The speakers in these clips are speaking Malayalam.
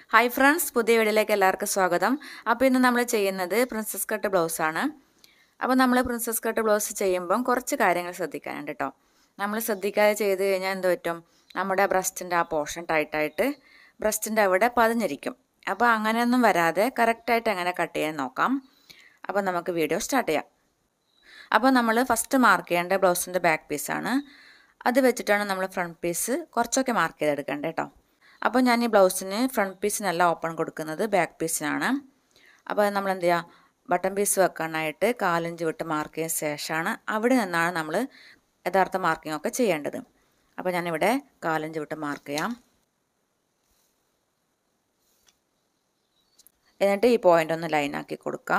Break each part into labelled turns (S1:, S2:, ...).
S1: ഹായ് ഫ്രണ്ട്സ് പുതിയ വീഡിയോയിലേക്ക് എല്ലാവർക്കും സ്വാഗതം അപ്പോൾ ഇന്ന് നമ്മൾ ചെയ്യുന്നത് പ്രിൻസസ് കട്ട് ബ്ലൗസാണ് അപ്പോൾ നമ്മൾ പ്രിൻസസ് കട്ട് ബ്ലൗസ് ചെയ്യുമ്പം കുറച്ച് കാര്യങ്ങൾ ശ്രദ്ധിക്കാനുണ്ട് കേട്ടോ നമ്മൾ ശ്രദ്ധിക്കാതെ ചെയ്ത് കഴിഞ്ഞാൽ എന്ത് പറ്റും നമ്മുടെ ബ്രസ്റ്റിൻ്റെ ആ പോർഷൻ ടൈറ്റായിട്ട് ബ്രസ്റ്റിൻ്റെ അവിടെ പതിഞ്ഞിരിക്കും അപ്പോൾ അങ്ങനെയൊന്നും വരാതെ കറക്റ്റായിട്ട് എങ്ങനെ കട്ട് ചെയ്യാൻ നോക്കാം അപ്പോൾ നമുക്ക് വീഡിയോ സ്റ്റാർട്ട് ചെയ്യാം അപ്പോൾ നമ്മൾ ഫസ്റ്റ് മാർക്ക് ചെയ്യേണ്ട ബ്ലൗസിൻ്റെ ബാക്ക് പീസാണ് അത് വെച്ചിട്ടാണ് നമ്മൾ ഫ്രണ്ട് പീസ് കുറച്ചൊക്കെ മാർക്ക് ചെയ്തെടുക്കേണ്ടത് കേട്ടോ അപ്പോൾ ഞാൻ ഈ ബ്ലൗസിന് ഫ്രണ്ട് പീസിനല്ല ഓപ്പൺ കൊടുക്കുന്നത് ബാക്ക് പീസിനാണ് അപ്പോൾ നമ്മൾ എന്ത് ചെയ്യുക ബട്ടൺ പീസ് വെക്കാനായിട്ട് കാലഞ്ച് വിട്ട് മാർക്ക് ചെയ്ത ശേഷമാണ് അവിടെ നിന്നാണ് നമ്മൾ യഥാർത്ഥ മാർക്കിംഗ് ഒക്കെ ചെയ്യേണ്ടത് അപ്പോൾ ഞാനിവിടെ കാലഞ്ച് വിട്ട് മാർക്ക് ചെയ്യാം എന്നിട്ട് ഈ പോയിൻ്റ് ഒന്ന് ലൈനാക്കി കൊടുക്കാം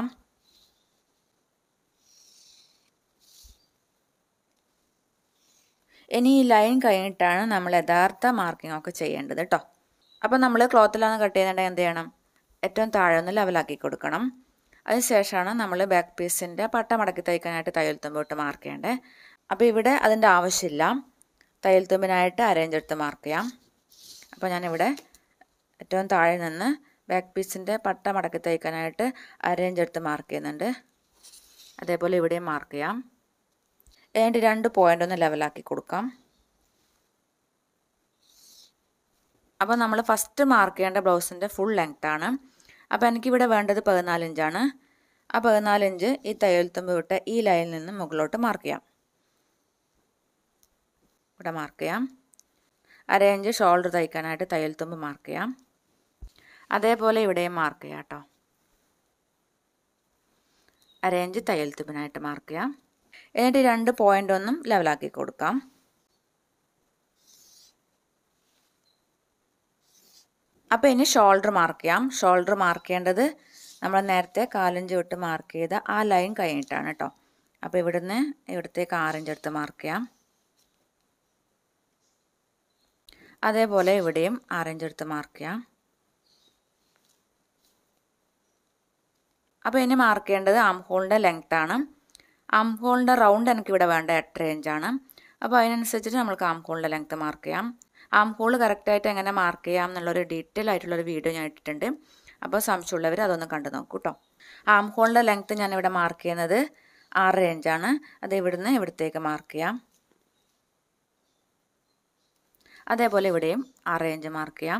S1: ഇനി ഈ ലൈൻ കഴിഞ്ഞിട്ടാണ് നമ്മൾ യഥാർത്ഥ മാർക്കിംഗ് ഒക്കെ ചെയ്യേണ്ടത് കേട്ടോ അപ്പോൾ നമ്മൾ ക്ലോത്തിലാണ് കട്ട് ചെയ്യുന്നുണ്ടെങ്കിൽ എന്ത് ചെയ്യണം ഏറ്റവും താഴെ ഒന്ന് ലെവലാക്കി കൊടുക്കണം അതിനുശേഷമാണ് നമ്മൾ ബാക്ക് പീസിൻ്റെ പട്ട മടക്കി തയ്ക്കാനായിട്ട് തയ്യൽ തുമ്പിട്ട് മാർക്ക് ചെയ്യേണ്ടത് അപ്പോൾ ഇവിടെ അതിൻ്റെ ആവശ്യമില്ല തയ്യൽ തുമ്പിനായിട്ട് അരേഞ്ച് എടുത്ത് മാർക്ക് ചെയ്യാം അപ്പോൾ ഞാനിവിടെ ഏറ്റവും താഴെ നിന്ന് ബാക്ക് പീസിൻ്റെ പട്ട മടക്കി തയ്ക്കാനായിട്ട് അരേഞ്ച് എടുത്ത് മാർക്ക് ചെയ്യുന്നുണ്ട് അതേപോലെ ഇവിടെയും മാർക്ക് ചെയ്യാം എന്നിട്ട് രണ്ട് പോയിൻ്റ് ഒന്ന് ലെവലാക്കി കൊടുക്കാം അപ്പോൾ നമ്മൾ ഫസ്റ്റ് മാർക്ക് ചെയ്യേണ്ട ബ്ലൗസിൻ്റെ ഫുൾ ലെങ്ത് ആണ് അപ്പോൾ എനിക്കിവിടെ വേണ്ടത് പതിനാല് ഇഞ്ചാണ് ആ പതിനാല് ഇഞ്ച് ഈ തയ്യൽ തുമ്പ് വിട്ട് ഈ ലൈനിൽ നിന്ന് മുകളിലോട്ട് മാർക്ക് ചെയ്യാം ഇവിടെ മാർക്ക് ചെയ്യാം അര ഇഞ്ച് ഷോൾഡർ തയ്ക്കാനായിട്ട് തയ്യൽ തുമ്പ് മാർക്ക് ചെയ്യാം അതേപോലെ ഇവിടെയും മാർക്ക് ചെയ്യാം കേട്ടോ അര ഇഞ്ച് തയ്യൽ തുമ്പിനായിട്ട് മാർക്ക് ചെയ്യാം എന്നിട്ട് രണ്ട് പോയിൻ്റ് ഒന്നും ലെവലാക്കി കൊടുക്കാം അപ്പോൾ ഇനി ഷോൾഡർ മാർക്ക് ചെയ്യാം ഷോൾഡർ മാർക്ക് ചെയ്യേണ്ടത് നമ്മൾ നേരത്തെ കാലഞ്ച് വിട്ട് മാർക്ക് ചെയ്ത ആ ലൈൻ കഴിഞ്ഞിട്ടാണ് കേട്ടോ അപ്പോൾ ഇവിടുന്ന് ഇവിടത്തേക്ക് ആറിഞ്ച് എടുത്ത് മാർക്ക് ചെയ്യാം അതേപോലെ ഇവിടെയും ആറിഞ്ച് എടുത്ത് മാർക്ക് ചെയ്യാം അപ്പോൾ ഇനി മാർക്ക് ചെയ്യേണ്ടത് ആം ഹോളിൻ്റെ ലെങ്ത് ആണ് ആം ഹോളിൻ്റെ റൗണ്ട് എനിക്കിവിടെ വേണ്ട എട്ട് റേഞ്ചാണ് അപ്പോൾ അതിനനുസരിച്ചിട്ട് നമ്മൾക്ക് ആം ഹോളിൻ്റെ ലെങ്ത് മാർക്ക് ചെയ്യാം ആം ഹോൾ കറക്റ്റായിട്ട് എങ്ങനെ മാർക്ക് ചെയ്യാം എന്നുള്ളൊരു ഡീറ്റെയിൽ ആയിട്ടുള്ളൊരു വീഡിയോ ഞാൻ ഇട്ടിട്ടുണ്ട് അപ്പോൾ സംശയമുള്ളവർ അതൊന്ന് കണ്ടു നോക്കൂ കേട്ടോ ആം ഹോളിൻ്റെ ലെങ്ത്ത് ഞാനിവിടെ മാർക്ക് ചെയ്യുന്നത് ആറ് റേഞ്ചാണ് അത് ഇവിടുന്ന് ഇവിടത്തേക്ക് മാർക്ക് ചെയ്യാം അതേപോലെ ഇവിടെയും ആറ് റേഞ്ച് മാർക്ക് ചെയ്യാം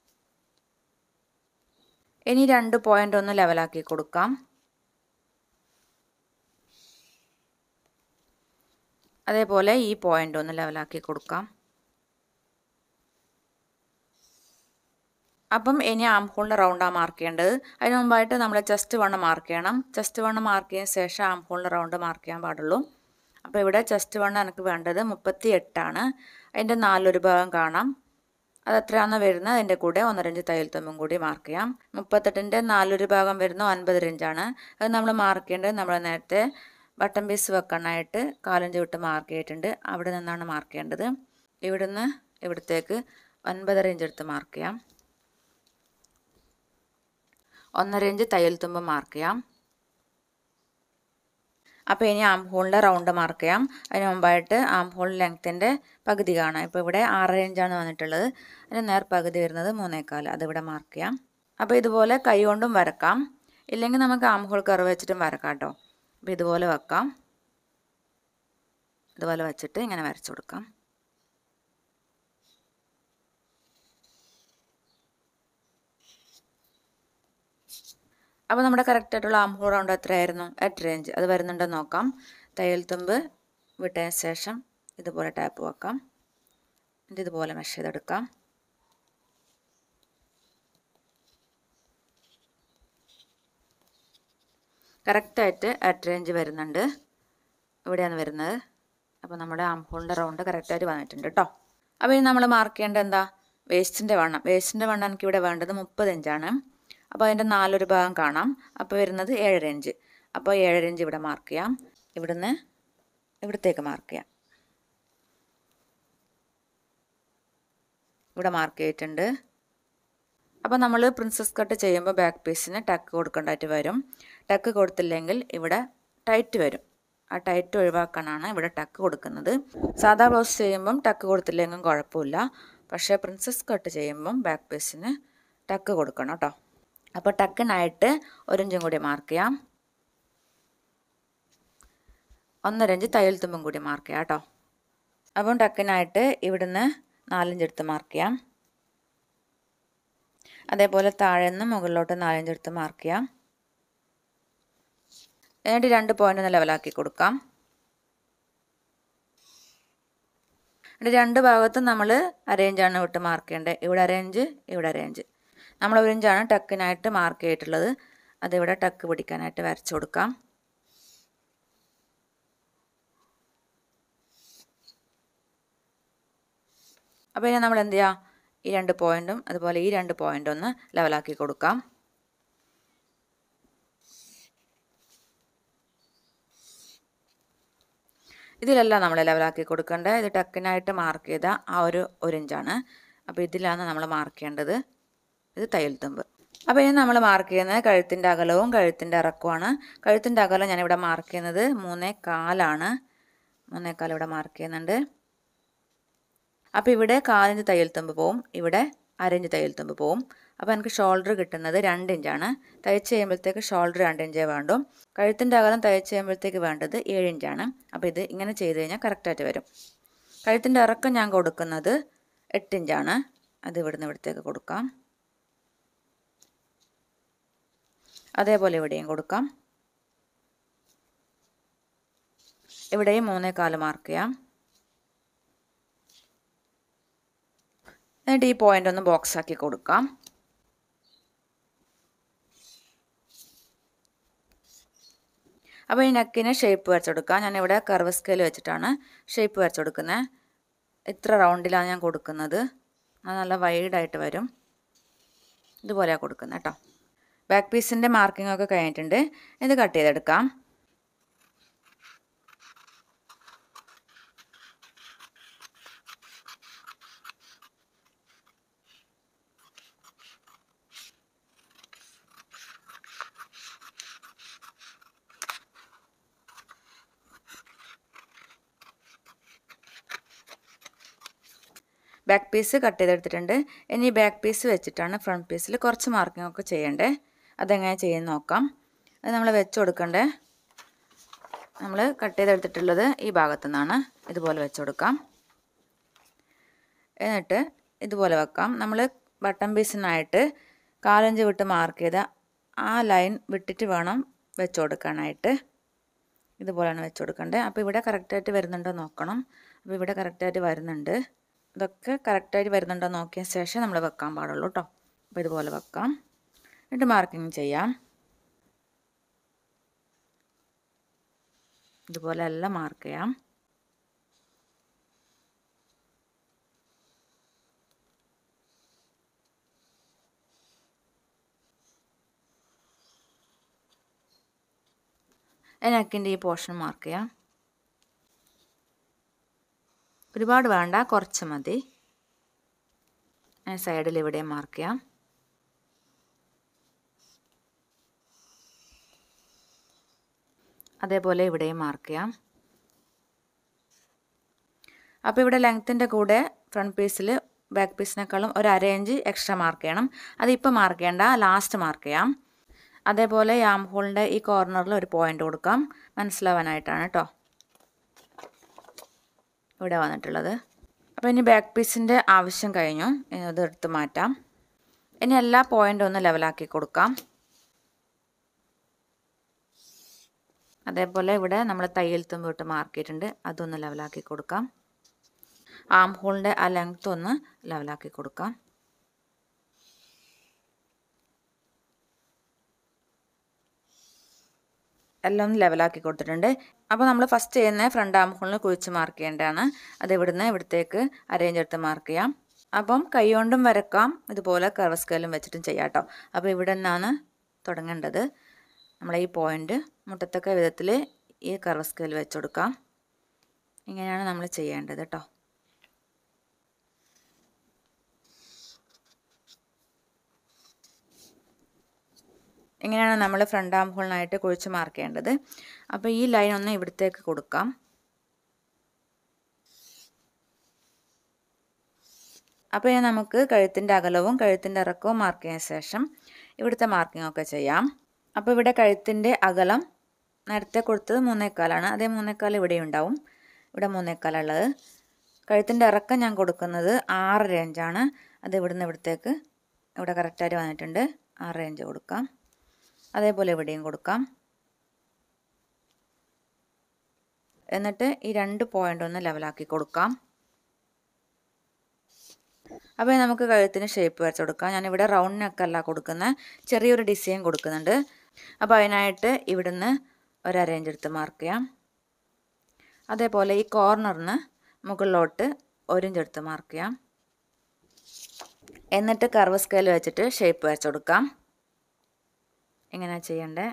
S1: ഇനി രണ്ട് പോയിൻ്റ് ഒന്ന് ലെവലാക്കി കൊടുക്കാം അതേപോലെ ഈ പോയിൻ്റ് ഒന്ന് ലെവലാക്കി കൊടുക്കാം അപ്പം ഇനി ആം ഹോളിൻ്റെ റൗണ്ടാണ് മാർക്ക് ചെയ്യേണ്ടത് അതിന് മുമ്പായിട്ട് നമ്മൾ ചെസ്റ്റ് വണ്ണം മാർക്ക് ചെയ്യണം ചെസ്റ്റ് വണ്ണം മാർക്ക് ചെയ്തതിന് ശേഷം ആം ഹോളിൻ്റെ റൗണ്ട് മാർക്ക് ചെയ്യാൻ പാടുള്ളൂ അപ്പോൾ ഇവിടെ ചെസ്റ്റ് വണ്ണം എനിക്ക് വേണ്ടത് മുപ്പത്തി എട്ടാണ് അതിൻ്റെ നാലൊരു ഭാഗം കാണാം അത് എത്രയാണെന്ന് വരുന്നത് അതിൻ്റെ കൂടെ ഒന്നരഞ്ച് തയ്യൽ തുമ്പും കൂടി മാർക്ക് ചെയ്യാം മുപ്പത്തെട്ടിൻ്റെ നാലൊരു ഭാഗം വരുന്ന ഒൻപത് ഇഞ്ചാണ് അത് നമ്മൾ മാർക്ക് ചെയ്യേണ്ടത് നമ്മൾ നേരത്തെ ബട്ടൺ പീസ് വെക്കാനായിട്ട് കാലഞ്ച് വിട്ട് മാർക്ക് ചെയ്തിട്ടുണ്ട് അവിടെ നിന്നാണ് മാർക്ക് ചെയ്യേണ്ടത് ഇവിടുന്ന് ഇവിടത്തേക്ക് ഒൻപതര ഇഞ്ച് എടുത്ത് മാർക്ക് ചെയ്യാം ഒന്നര ഇഞ്ച് തയ്യൽ തുമ്പ് മാർക്ക് ചെയ്യാം അപ്പോൾ ഇനി ആം ഹോളിൻ്റെ റൗണ്ട് മാർക്ക് ചെയ്യാം അതിന് മുമ്പായിട്ട് ആം ഹോൾ ലെങ്ത്തിൻ്റെ പകുതി കാണാം ഇപ്പോൾ ഇവിടെ ആറര ഇഞ്ചാണ് വന്നിട്ടുള്ളത് അതിന് നേർ പകുതി വരുന്നത് മൂന്നേക്കാൽ അതിവിടെ മാർക്ക് ചെയ്യാം അപ്പോൾ ഇതുപോലെ കൈ കൊണ്ടും വരക്കാം ഇല്ലെങ്കിൽ നമുക്ക് ആം ഹോൾ കർവ് വെച്ചിട്ടും വരക്കാം കേട്ടോ അപ്പോൾ ഇതുപോലെ വെക്കാം ഇതുപോലെ വെച്ചിട്ട് ഇങ്ങനെ വരച്ചു കൊടുക്കാം അപ്പോൾ നമ്മുടെ കറക്റ്റായിട്ടുള്ള ആം ഹോൾ റൗണ്ട് എത്രയായിരുന്നു എട്ട് റേഞ്ച് അത് വരുന്നുണ്ടെന്ന് നോക്കാം തയ്യൽ തുമ്പ് വിട്ടതിന് ശേഷം ഇതുപോലെ ടാപ്പ് വെക്കാം എന്നിട്ട് ഇതുപോലെ മെഷ് ചെയ്തെടുക്കാം കറക്റ്റായിട്ട് എട്ട് റേഞ്ച് വരുന്നുണ്ട് ഇവിടെയാണ് വരുന്നത് അപ്പോൾ നമ്മുടെ ആം ഹോളിൻ്റെ റൗണ്ട് കറക്റ്റായിട്ട് വന്നിട്ടുണ്ട് കേട്ടോ അപ്പോൾ ഇനി നമ്മൾ മാർക്ക് ചെയ്യേണ്ടത് എന്താ വേസ്റ്റിൻ്റെ വണ്ണം വേസ്റ്റിൻ്റെ വണ്ണം എനിക്കിവിടെ വേണ്ടത് മുപ്പത് ഇഞ്ചാണ് അപ്പോൾ അതിൻ്റെ നാലൊരു ഭാഗം കാണാം അപ്പോൾ വരുന്നത് ഏഴര ഇഞ്ച് അപ്പോൾ ഏഴര ഇഞ്ച് ഇവിടെ മാർക്ക് ചെയ്യാം ഇവിടുന്ന് ഇവിടത്തേക്ക് മാർക്ക് ചെയ്യാം ഇവിടെ മാർക്ക് ചെയ്തിട്ടുണ്ട് അപ്പോൾ നമ്മൾ പ്രിൻസസ് കട്ട് ചെയ്യുമ്പോൾ ബാക്ക് പീസിന് ടക്ക് കൊടുക്കേണ്ടതായിട്ട് വരും ടക്ക് കൊടുത്തില്ലെങ്കിൽ ഇവിടെ ടൈറ്റ് വരും ആ ടൈറ്റ് ഒഴിവാക്കാനാണ് ഇവിടെ ടക്ക് കൊടുക്കുന്നത് സാധാ ബ്ലൗസ് ചെയ്യുമ്പം ടക്ക് കൊടുത്തില്ലെങ്കിലും കുഴപ്പമില്ല പക്ഷേ പ്രിൻസസ് കട്ട് ചെയ്യുമ്പം ബാക്ക് പീസിന് ടക്ക് കൊടുക്കണം കേട്ടോ അപ്പോൾ ടക്കിനായിട്ട് ഒരു ഇഞ്ചും കൂടി മാർക്ക് ചെയ്യാം ഒന്നര ഇഞ്ച് തയ്യൽ തുമ്പും കൂടി മാർക്ക് ചെയ്യാം കേട്ടോ അപ്പം ടക്കിനായിട്ട് ഇവിടുന്ന് നാലഞ്ചെടുത്ത് മാർക്ക് ചെയ്യാം അതേപോലെ താഴെ നിന്ന് മുകളിലോട്ട് നാലഞ്ചെടുത്ത് മാർക്ക് ചെയ്യാം എന്നിട്ട് രണ്ട് പോയിന്റ് ഒന്ന് ലെവലാക്കി കൊടുക്കാം എന്നിട്ട് രണ്ട് ഭാഗത്തും നമ്മൾ അറേഞ്ചാണ് വിട്ട് മാർക്ക് ചെയ്യേണ്ടത് ഇവിടെ അറേഞ്ച് ഇവിടെ അറേഞ്ച് നമ്മൾ ഒരു ഇഞ്ചാണ് ടക്കിനായിട്ട് മാർക്ക് ചെയ്തിട്ടുള്ളത് അതിവിടെ ടക്ക് പിടിക്കാനായിട്ട് വരച്ചു കൊടുക്കാം അപ്പോൾ ഇനി നമ്മൾ എന്ത് ചെയ്യുക ഈ രണ്ട് പോയിൻറ്റും അതുപോലെ ഈ രണ്ട് പോയിൻ്റും ഒന്ന് ലെവലാക്കി കൊടുക്കാം ഇതിലെല്ലാം നമ്മൾ ലെവലാക്കി കൊടുക്കേണ്ടത് ഇത് ടക്കിനായിട്ട് മാർക്ക് ചെയ്ത ആ ഒരു ഒരു ഇഞ്ചാണ് അപ്പോൾ ഇതിലാണ് നമ്മൾ മാർക്ക് ചെയ്യേണ്ടത് ഇത് തയ്യൽ തുമ്പ് അപ്പോൾ ഇനി നമ്മൾ മാർക്ക് ചെയ്യുന്നത് കഴുത്തിൻ്റെ അകലവും കഴുത്തിൻ്റെ ഇറക്കവുമാണ് കഴുത്തിൻ്റെ അകലം ഞാനിവിടെ മാർക്ക് ചെയ്യുന്നത് മൂന്നേ കാലാണ് മൂന്നേ കാൽ ഇവിടെ മാർക്ക് ചെയ്യുന്നുണ്ട് അപ്പോൾ ഇവിടെ കാലിഞ്ച് തയ്യൽ തുമ്പ് പോവും ഇവിടെ അരഞ്ച് തയ്യൽ തുമ്പ് പോവും അപ്പോൾ എനിക്ക് ഷോൾഡർ കിട്ടുന്നത് രണ്ട് ഇഞ്ചാണ് തയ്ച്ച് കഴിയുമ്പോഴത്തേക്ക് ഷോൾഡർ രണ്ട് ഇഞ്ചേ വേണ്ടു കഴുത്തിൻ്റെ അകലം തയ്ച്ച് കഴിയുമ്പോഴത്തേക്ക് വേണ്ടത് ഏഴ് ഇഞ്ചാണ് അപ്പോൾ ഇത് ഇങ്ങനെ ചെയ്ത് കഴിഞ്ഞാൽ കറക്റ്റായിട്ട് വരും കഴുത്തിൻ്റെ ഇറക്കം ഞാൻ കൊടുക്കുന്നത് എട്ട് ഇഞ്ചാണ് അത് ഇവിടുന്ന് ഇവിടത്തേക്ക് കൊടുക്കാം അതേപോലെ ഇവിടെയും കൊടുക്കാം ഇവിടെയും മൂന്നേ കാല് മാർക്ക് ചെയ്യാം എന്നിട്ട് ഈ പോയിന്റ് ഒന്ന് ബോക്സ് ആക്കി കൊടുക്കാം അപ്പോൾ ഈ നെക്കിന് ഷേപ്പ് വരച്ചെടുക്കാം ഞാനിവിടെ കർവ് സ്കെയിൽ വെച്ചിട്ടാണ് ഷേപ്പ് വരച്ചെടുക്കുന്നത് ഇത്ര റൗണ്ടിലാണ് ഞാൻ കൊടുക്കുന്നത് അത് നല്ല വൈഡായിട്ട് വരും ഇതുപോലെയാണ് കൊടുക്കുന്നത് കേട്ടോ ബാക്ക് പീസിൻ്റെ മാർക്കിംഗ് ഒക്കെ കഴിഞ്ഞിട്ടുണ്ട് ഇത് കട്ട് ചെയ്തെടുക്കാം ബാക്ക് പീസ് കട്ട് ചെയ്തെടുത്തിട്ടുണ്ട് ഇനി ബാക്ക് പീസ് വെച്ചിട്ടാണ് ഫ്രണ്ട് പീസിൽ കുറച്ച് മാർക്കിംഗ് ഒക്കെ ചെയ്യേണ്ടത് അതെങ്ങനെ ചെയ്യുന്ന നോക്കാം അത് നമ്മൾ വെച്ച് കൊടുക്കണ്ടേ നമ്മൾ കട്ട് ചെയ്തെടുത്തിട്ടുള്ളത് ഈ ഭാഗത്തു നിന്നാണ് ഇതുപോലെ വെച്ച് കൊടുക്കാം എന്നിട്ട് ഇതുപോലെ വെക്കാം നമ്മൾ ബട്ടൺ പീസിനായിട്ട് കാലഞ്ച് വിട്ട് മാർക്ക് ചെയ്ത ആ ലൈൻ വിട്ടിട്ട് വേണം വെച്ച് കൊടുക്കാനായിട്ട് ഇതുപോലെയാണ് വെച്ച് കൊടുക്കേണ്ടത് അപ്പോൾ ഇവിടെ കറക്റ്റായിട്ട് വരുന്നുണ്ടോ നോക്കണം അപ്പോൾ ഇവിടെ കറക്റ്റായിട്ട് വരുന്നുണ്ട് ഇതൊക്കെ കറക്റ്റായിട്ട് വരുന്നുണ്ടോ നോക്കിയ ശേഷം നമ്മൾ വെക്കാൻ പാടുള്ളൂ കേട്ടോ അപ്പോൾ ഇതുപോലെ വെക്കാം എന്നിട്ട് മാർക്കിങ് ചെയ്യാം ഇതുപോലെ എല്ലാം മാർക്ക് ചെയ്യാം നെക്കിൻ്റെ ഈ പോർഷൻ മാർക്ക് ചെയ്യാം ഒരുപാട് വേണ്ട കുറച്ച് മതി സൈഡിൽ ഇവിടെ മാർക്ക് ചെയ്യാം അതേപോലെ ഇവിടെയും മാർക്ക് ചെയ്യാം അപ്പോൾ ഇവിടെ ലെങ്ത്തിൻ്റെ കൂടെ ഫ്രണ്ട് പീസിൽ ബാക്ക് പീസിനേക്കാളും ഒരു അര ഇഞ്ച് എക്സ്ട്രാ മാർക്ക് ചെയ്യണം അതിപ്പോൾ മാർക്ക് ചെയ്യേണ്ട ലാസ്റ്റ് മാർക്ക് ചെയ്യാം അതേപോലെ യാം ഹോളിൻ്റെ ഈ കോർണറിൽ ഒരു പോയിൻ്റ് കൊടുക്കാം മനസ്സിലാവാനായിട്ടാണ് കേട്ടോ ഇവിടെ വന്നിട്ടുള്ളത് അപ്പോൾ ഇനി ബാക്ക് പീസിൻ്റെ ആവശ്യം കഴിഞ്ഞു ഇത് എടുത്ത് മാറ്റാം ഇനി എല്ലാ പോയിൻ്റും ഒന്ന് ലെവലാക്കി കൊടുക്കാം അതേപോലെ ഇവിടെ നമ്മൾ തയ്യൽ തുമ്പ് ഇട്ട് മാർക്ക് ചെയ്തിട്ടുണ്ട് അതൊന്ന് ലെവലാക്കി കൊടുക്കാം ആം ഹോളിൻ്റെ ആ ലെങ്ത് ഒന്ന് ലെവലാക്കി കൊടുക്കാം എല്ലാം ലെവലാക്കി കൊടുത്തിട്ടുണ്ട് അപ്പോൾ നമ്മൾ ഫസ്റ്റ് ചെയ്യുന്ന ഫ്രണ്ട് ആം ഹോളിന് കുഴിച്ച് മാർക്ക് ചെയ്യേണ്ടതാണ് അത് ഇവിടുന്ന് ഇവിടത്തേക്ക് അരേഞ്ച് എടുത്ത് മാർക്ക് ചെയ്യാം അപ്പം കൈ കൊണ്ടും വരക്കാം ഇതുപോലെ കർവ് സ്കെയിലും വെച്ചിട്ടും ചെയ്യാം കേട്ടോ അപ്പോൾ ഇവിടെ നിന്നാണ് തുടങ്ങേണ്ടത് നമ്മളെ ഈ പോയിൻ്റ് മുട്ടത്തക്ക വിധത്തിൽ ഈ കർവ് സ്കെയിൽ വെച്ച് കൊടുക്കാം ഇങ്ങനെയാണ് നമ്മൾ ചെയ്യേണ്ടത് കേട്ടോ ഇങ്ങനെയാണ് നമ്മൾ ഫ്രണ്ട് ആം ഹോളിനായിട്ട് കുഴിച്ച് മാർക്ക് ചെയ്യേണ്ടത് അപ്പോൾ ഈ ലൈൻ ഒന്ന് ഇവിടത്തേക്ക് കൊടുക്കാം അപ്പോൾ ഇനി നമുക്ക് കഴുത്തിൻ്റെ അകലവും കഴുത്തിൻ്റെ ഇറക്കവും മാർക്ക് ചെയ്യാൻ ശേഷം ഇവിടുത്തെ മാർക്കിംഗ് ഒക്കെ ചെയ്യാം അപ്പോൾ ഇവിടെ കഴുത്തിൻ്റെ അകലം നേരത്തെ കൊടുത്തത് മൂന്നേക്കാലാണ് അതേ മൂന്നേക്കാൽ ഇവിടെ ഉണ്ടാവും ഇവിടെ മൂന്നേക്കാലുള്ളത് കഴുത്തിൻ്റെ ഇറക്കം ഞാൻ കൊടുക്കുന്നത് ആറ് റേഞ്ചാണ് അത് ഇവിടുന്ന് ഇവിടത്തേക്ക് ഇവിടെ കറക്റ്റായിട്ട് വന്നിട്ടുണ്ട് ആറ് റേഞ്ച് കൊടുക്കാം അതേപോലെ ഇവിടെയും കൊടുക്കാം എന്നിട്ട് ഈ രണ്ട് പോയിൻ്റ് ഒന്ന് ലെവലാക്കി കൊടുക്കാം അപ്പോൾ നമുക്ക് കഴുത്തിന് ഷേപ്പ് വരച്ച് കൊടുക്കാം ഞാനിവിടെ റൗണ്ട് നെക്കല്ല കൊടുക്കുന്നത് ചെറിയൊരു ഡിസൈൻ കൊടുക്കുന്നുണ്ട് അപ്പോൾ അതിനായിട്ട് ഇവിടുന്ന് ഒരു അരേഞ്ച് എടുത്ത് മാർക്ക് ചെയ്യാം അതേപോലെ ഈ കോർണറിന് മുകളിലോട്ട് ഒരിഞ്ച് എടുത്ത് മാർക്ക് ചെയ്യാം എന്നിട്ട് കർവ് സ്കെയിൽ വെച്ചിട്ട് ഷേപ്പ് വരച്ച് കൊടുക്കാം എങ്ങനെയാണ് ചെയ്യണ്ടേ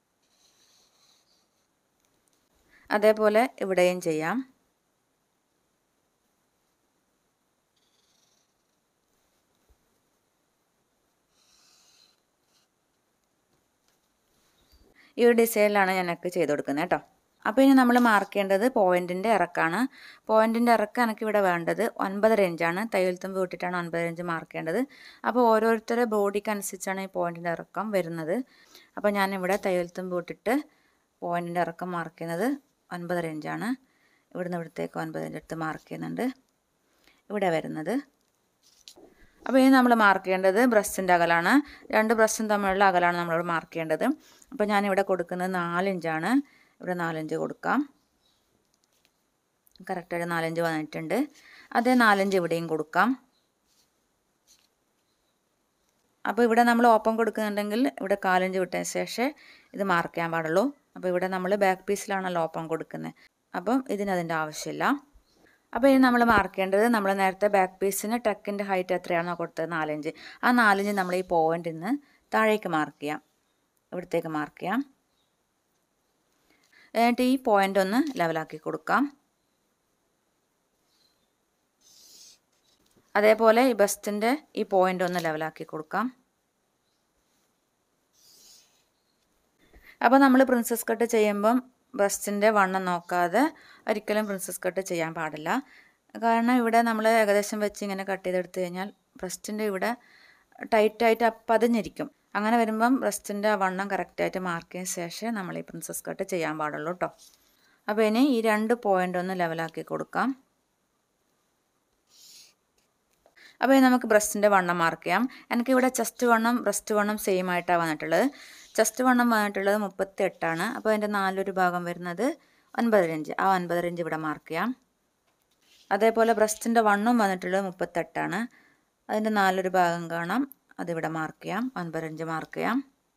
S1: അതേപോലെ ഇവിടെയും ചെയ്യാം ഈ ഒരു ഡിസൈനിലാണ് ഞാൻ നെക്ക് ചെയ്ത് കൊടുക്കുന്നത് കേട്ടോ അപ്പോൾ ഇനി നമ്മൾ മാർക്ക് ചെയ്യേണ്ടത് പോയിൻറ്റിൻ്റെ ഇറക്കാണ് പോയിൻറ്റിൻ്റെ ഇറക്കം എനിക്ക് ഇവിടെ വേണ്ടത് ഒൻപത് റേഞ്ചാണ് തയ്യൽ തുമ്പ് വിട്ടിട്ടാണ് ഒൻപത് റേഞ്ച് മാർക്ക് ചെയ്യേണ്ടത് അപ്പോൾ ഓരോരുത്തരുടെ ബോഡിക്ക് അനുസരിച്ചാണ് ഈ പോയിൻറ്റിൻ്റെ ഇറക്കം വരുന്നത് അപ്പോൾ ഞാനിവിടെ തയ്യൽ തുമ്പ് വിട്ടിട്ട് പോയിൻറ്റിൻ്റെ ഇറക്കം മാർക്ക് ചെയ്യുന്നത് ഒൻപത് റേഞ്ചാണ് ഇവിടുന്ന് ഇവിടത്തേക്ക് ഒൻപത് റേഞ്ച് എടുത്ത് മാർക്ക് ചെയ്യുന്നുണ്ട് ഇവിടെ വരുന്നത് അപ്പോൾ ഇനി നമ്മൾ മാർക്ക് ചെയ്യേണ്ടത് ബ്രസ്റ്റിൻ്റെ അകലാണ് രണ്ട് ബ്രസ്റ്റും തമ്മിലുള്ള അകലാണ് നമ്മളിവിടെ മാർക്ക് ചെയ്യേണ്ടത് അപ്പോൾ ഞാനിവിടെ കൊടുക്കുന്നത് നാലിഞ്ചാണ് ഇവിടെ നാലഞ്ച് കൊടുക്കാം കറക്റ്റായിട്ട് നാലഞ്ച് വന്നിട്ടുണ്ട് അതേ നാലഞ്ച് ഇവിടെയും കൊടുക്കാം അപ്പോൾ ഇവിടെ നമ്മൾ ഓപ്പൺ കൊടുക്കുന്നുണ്ടെങ്കിൽ ഇവിടെ കാലഞ്ച് വിട്ടതിന് ശേഷം ഇത് മാർക്ക് ചെയ്യാൻ പാടുള്ളൂ അപ്പോൾ ഇവിടെ നമ്മൾ ബാക്ക് പീസിലാണല്ലോ ഓപ്പൺ കൊടുക്കുന്നത് അപ്പം ഇതിനതിൻ്റെ ആവശ്യമില്ല അപ്പോൾ ഇനി നമ്മൾ മാർക്ക് ചെയ്യേണ്ടത് നമ്മൾ നേരത്തെ ബാക്ക് പീസിന് ടക്കിൻ്റെ ഹൈറ്റ് എത്രയാണോ കൊടുത്തത് നാലഞ്ച് ആ നാലഞ്ച് നമ്മൾ ഈ പോയിന്റിൽ നിന്ന് താഴേക്ക് മാർക്ക് ചെയ്യാം ഇവിടത്തേക്ക് മാർക്ക് ചെയ്യാം എന്നിട്ട് ഈ പോയിന്റ് ഒന്ന് ലെവലാക്കി കൊടുക്കാം അതേപോലെ ഈ ബസ്റ്റിൻ്റെ ഈ പോയിന്റ് ഒന്ന് ലെവലാക്കി കൊടുക്കാം അപ്പോൾ നമ്മൾ പ്രിൻസസ് കട്ട് ചെയ്യുമ്പം ബ്രസ്റ്റിൻ്റെ വണ്ണം നോക്കാതെ ഒരിക്കലും പ്രിൻസസ് കട്ട് ചെയ്യാൻ പാടില്ല കാരണം ഇവിടെ നമ്മൾ ഏകദേശം വെച്ച് ഇങ്ങനെ കട്ട് ചെയ്തെടുത്ത് കഴിഞ്ഞാൽ ബ്രസ്റ്റിൻ്റെ ഇവിടെ ടൈറ്റായിട്ട് പതിഞ്ഞിരിക്കും അങ്ങനെ വരുമ്പം ബ്രസ്റ്റിൻ്റെ വണ്ണം കറക്റ്റായിട്ട് മാർക്ക് ചെയ്ത ശേഷം നമ്മൾ ഈ പ്രിൻസസ് കട്ട് ചെയ്യാൻ പാടുള്ളൂ കേട്ടോ അപ്പോൾ ഇനി ഈ രണ്ട് പോയിൻ്റ് ഒന്ന് ലെവലാക്കി കൊടുക്കാം അപ്പോൾ ഇനി നമുക്ക് ബ്രസ്റ്റിൻ്റെ വണ്ണം മാർക്ക് ചെയ്യാം എനിക്കിവിടെ ചെസ്റ്റ് വണ്ണം ബ്രസ്റ്റ് വണ്ണം സെയിം ആയിട്ടാണ് വന്നിട്ടുള്ളത് ചെസ്റ്റ് വണ്ണം വന്നിട്ടുള്ളത് മുപ്പത്തി എട്ടാണ് അപ്പോൾ അതിൻ്റെ നാലൊരു ഭാഗം വരുന്നത് ഒൻപത് ഇഞ്ച് ആ ഒൻപത് ഇഞ്ച് ഇവിടെ മാർക്ക് ചെയ്യാം അതേപോലെ ബ്രസ്റ്റിൻ്റെ വണ്ണം വന്നിട്ടുള്ളത് മുപ്പത്തെട്ടാണ് അതിൻ്റെ നാലൊരു ഭാഗം കാണാം അതിവിടെ മാർക്ക് ചെയ്യാം ഒൻപത് ഇഞ്ച് മാർക്ക് ചെയ്യാം